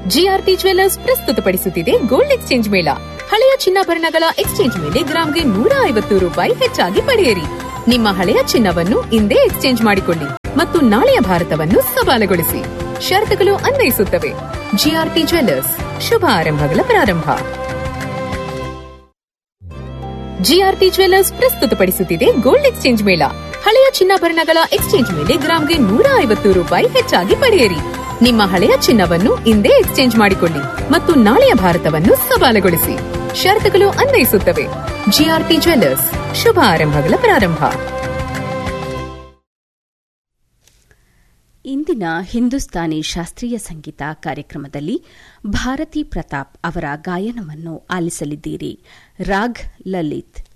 GRT jewellers ಪ್ರಸ್ತುತಪಡಿಸುತ್ತಿದೆ gold exchange ಮೇಳ ಹಳೆಯ ಚಿನ್ನಾಭರಣಗಳ ಎಕ್ಸ್ಚೇಂಜ್ ಮೇಲೆ ಗ್ರಾಂಗೆ ನೂರ ಐವತ್ತು ರೂಪಾಯಿ ಹೆಚ್ಚಾಗಿ ಪಡೆಯಿರಿ ನಿಮ್ಮ ಹಳೆಯ ಚಿನ್ನವನ್ನು ಇಂದೇ ಎಕ್ಸ್ಚೇಂಜ್ ಮಾಡಿಕೊಳ್ಳಿ ಮತ್ತು ನಾಳೆಯ ಭಾರತವನ್ನು ಸವಾಲುಗೊಳಿಸಿ ಷರತ್ತುಗಳು ಅನ್ವಯಿಸುತ್ತವೆ ಜಿಆರ್ಟಿ ಜ್ವೆಲ್ಲರ್ಸ್ ಶುಭ ಆರಂಭಗಳ ಪ್ರಾರಂಭ ಜಿಆರ್ಟಿ ಜ್ವೆಲ್ಲರ್ಸ್ ಪ್ರಸ್ತುತಪಡಿಸುತ್ತಿದೆ ಗೋಲ್ಡ್ ಎಕ್ಸ್ಚೇಂಜ್ ಮೇಳ ಹಳೆಯ ಚಿನ್ನಾಭರಣಗಳ ಎಕ್ಸ್ಚೇಂಜ್ ಮೇಲೆ ಗ್ರಾಂಗೆ ನೂರ ಐವತ್ತು ರೂಪಾಯಿ ಹೆಚ್ಚಾಗಿ ಪಡೆಯಿರಿ ನಿಮ್ಮ ಹಳೆಯ ಚಿನ್ನವನ್ನು ಇಂದೇ ಎಕ್ಸ್ಚೇಂಜ್ ಮಾಡಿಕೊಳ್ಳಿ ಮತ್ತು ನಾಳೆಯ ಭಾರತವನ್ನು ಸವಾಲುಗೊಳಿಸಿ ಷರತ್ತುಗಳು ಅನ್ವಯಿಸುತ್ತವೆ ಜಿಆರ್ಟಿ ಜ್ವೆಲ್ಲರ್ಸ್ ಶುಭ ಆರಂಭಗಳ ಪ್ರಾರಂಭ ಇಂದಿನ ಹಿಂದೂಸ್ತಾನಿ ಶಾಸ್ತ್ರೀಯ ಸಂಗೀತ ಕಾರ್ಯಕ್ರಮದಲ್ಲಿ ಭಾರತಿ ಪ್ರತಾಪ್ ಅವರ ಗಾಯನವನ್ನು ಆಲಿಸಲಿದ್ದೀರಿ ರಾಗ್ ಲಲಿತ್